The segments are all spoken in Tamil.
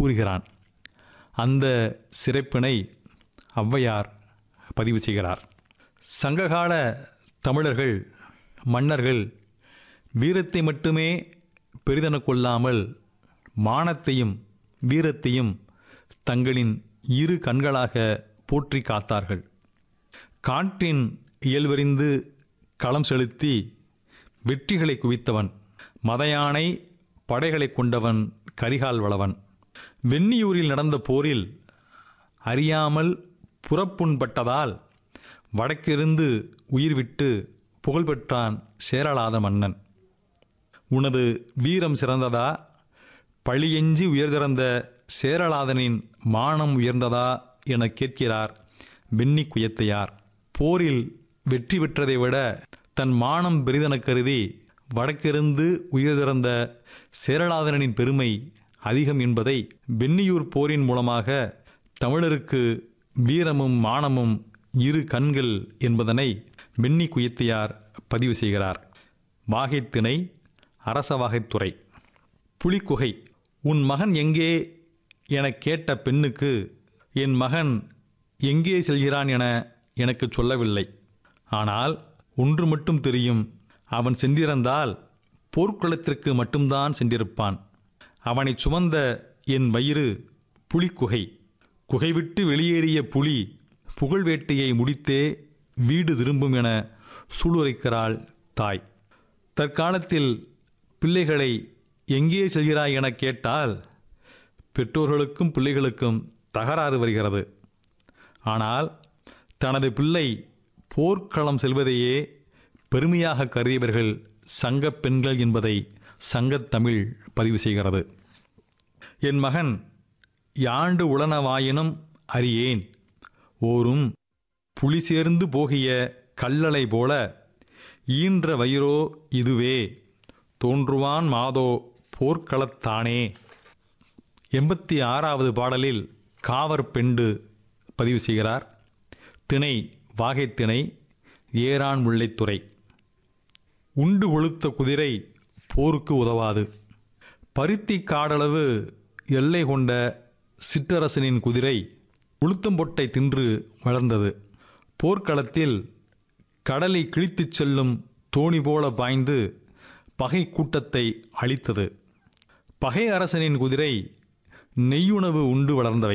கூறுகிறான் அந்த சிறப்பினை ஔவையார் பதிவு செய்கிறார் சங்ககால தமிழர்கள் மன்னர்கள் வீரத்தை மட்டுமே பெரிதென கொள்ளாமல் மானத்தையும் வீரத்தையும் தங்களின் இரு கண்களாக போற்றி காத்தார்கள் காற்றின் இயல்பறிந்து களம் செலுத்தி வெற்றிகளை குவித்தவன் மதயானை படைகளை கொண்டவன் கரிகால் வளவன் வெண்ணியூரில் நடந்த போரில் அறியாமல் புறப்புண்பட்டதால் வடக்கிருந்து உயிர்விட்டு புகழ்பெற்றான் சேரலாத மன்னன் உனது வீரம் சிறந்ததா பழியெஞ்சி உயர்திறந்த சேரலாதனின் மானம் உயர்ந்ததா என கேட்கிறார் வெண்ணி குயத்தையார் போரில் வெற்றி பெற்றதை விட தன் மானம் பெரிதென கருதி வடக்கிருந்து உயர்திறந்த சேரலாதனின் பெருமை அதிகம் என்பதை வெண்ணியூர் போரின் மூலமாக தமிழருக்கு வீரமும் மானமும் இரு கண்கள் என்பதனை வெண்ணி குயத்தையார் பதிவு செய்கிறார் வாகைத்திணை அரசவாகைத்துறை புலிக்குகை உன் மகன் எங்கே எனக் கேட்ட பெண்ணுக்கு என் மகன் எங்கே செல்கிறான் என எனக்கு சொல்லவில்லை ஆனால் ஒன்று மட்டும் தெரியும் அவன் சென்றிருந்தால் போர்க்குளத்திற்கு மட்டும்தான் சென்றிருப்பான் அவனைச் சுமந்த என் வயிறு புலிக்குகை குகை விட்டு வெளியேறிய புலி புகழ் வேட்டையை முடித்தே வீடு திரும்பும் என சூளுரைக்கிறாள் தாய் தற்காலத்தில் பிள்ளைகளை எங்கே செல்கிறாய் என கேட்டால் பெற்றோர்களுக்கும் பிள்ளைகளுக்கும் தகராறு வருகிறது ஆனால் தனது பிள்ளை போர்க்களம் செல்வதையே பெருமையாக கருதியவர்கள் சங்கப் பெண்கள் என்பதை சங்கத்தமிழ் பதிவு செய்கிறது என் மகன் யாண்டு உளனவாயினும் அறியேன் ஓரும் புலி சேர்ந்து போகிய கல்லலை போல ஈன்ற வயிறோ இதுவே தோன்றுவான் மாதோ போர்க்களத்தானே எண்பத்தி ஆறாவது பாடலில் காவர் பெண்டு பதிவு செய்கிறார் திணை வாகைத்திணை ஏரான் முல்லைத்துறை உண்டு கொழுத்த குதிரை போருக்கு உதவாது பருத்தி காடளவு எல்லை கொண்ட சிற்றரசனின் குதிரை உளுத்தம்பொட்டை தின்று வளர்ந்தது போர்க்களத்தில் கடலை கிழித்துச் செல்லும் தோணி போல பாய்ந்து பகை கூட்டத்தை அழித்தது பகை அரசனின் குதிரை நெய்யுணவு உண்டு வளர்ந்தவை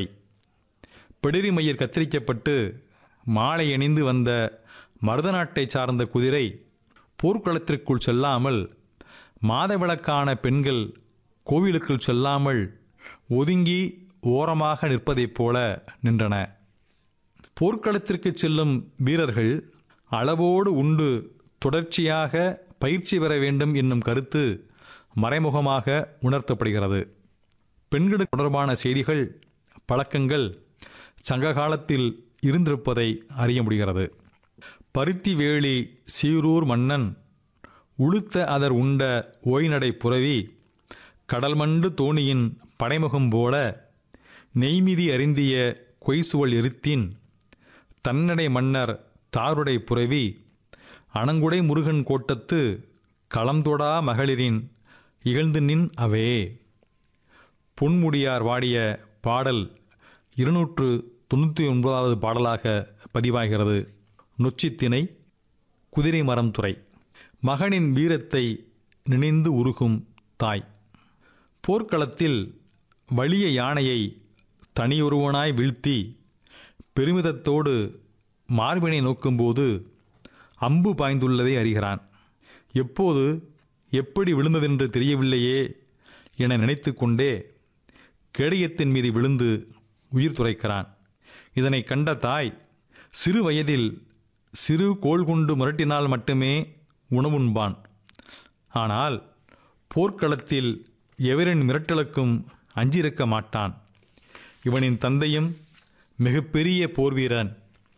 பிடரிமயிர் கத்தரிக்கப்பட்டு மாலை அணிந்து வந்த மருதநாட்டை சார்ந்த குதிரை போர்க்களத்திற்குள் செல்லாமல் மாதவிளக்கான பெண்கள் கோவிலுக்குள் செல்லாமல் ஒதுங்கி ஓரமாக நிற்பதைப் போல நின்றன போர்க்களத்திற்கு செல்லும் வீரர்கள் அளவோடு உண்டு தொடர்ச்சியாக பயிற்சி பெற வேண்டும் என்னும் கருத்து மறைமுகமாக உணர்த்தப்படுகிறது பெண்களுக்கு தொடர்பான செய்திகள் பழக்கங்கள் சங்க காலத்தில் இருந்திருப்பதை அறிய முடிகிறது பருத்தி வேலி சீரூர் மன்னன் உளுத்த அதர் உண்ட ஓய்நடை புரவி கடல்மண்டு தோணியின் படைமுகம் போல நெய்மிதி அறிந்திய கொய்சுவல் எருத்தின் தன்னடை மன்னர் தாருடை புரவி அணங்குடை முருகன் கோட்டத்து களம்தொடா மகளிரின் இகழ்ந்து நின் அவே பொன்முடியார் வாடிய பாடல் இருநூற்று தொண்ணூற்றி ஒன்பதாவது பாடலாக பதிவாகிறது நொச்சித்திணை குதிரை மரம் துறை மகனின் வீரத்தை நினைந்து உருகும் தாய் போர்க்களத்தில் வலிய யானையை தனியொருவனாய் வீழ்த்தி பெருமிதத்தோடு மார்பினை நோக்கும்போது அம்பு பாய்ந்துள்ளதை அறிகிறான் எப்போது எப்படி விழுந்ததென்று தெரியவில்லையே என நினைத்து கொண்டே கேடயத்தின் மீது விழுந்து உயிர் துறைக்கிறான் இதனை கண்ட தாய் சிறு வயதில் சிறு கோல் கொண்டு முரட்டினால் மட்டுமே உணவுண்பான் ஆனால் போர்க்களத்தில் எவரின் மிரட்டலுக்கும் அஞ்சிருக்க மாட்டான் இவனின் தந்தையும் மிகப்பெரிய போர்வீரன்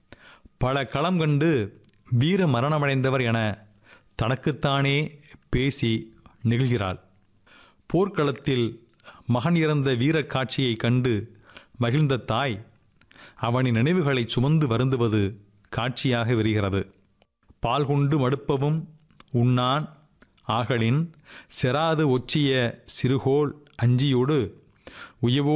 பல களம் கண்டு வீர மரணமடைந்தவர் என தனக்குத்தானே பேசி நெகிழ்கிறாள் போர்க்களத்தில் மகன் இறந்த வீரக் காட்சியைக் கண்டு மகிழ்ந்த தாய் அவனின் நினைவுகளை சுமந்து வருந்துவது காட்சியாக விரிகிறது பால் கொண்டு மடுப்பவும் உண்ணான் ஆகலின் செராது ஒச்சிய சிறுகோள் அஞ்சியோடு உயவோ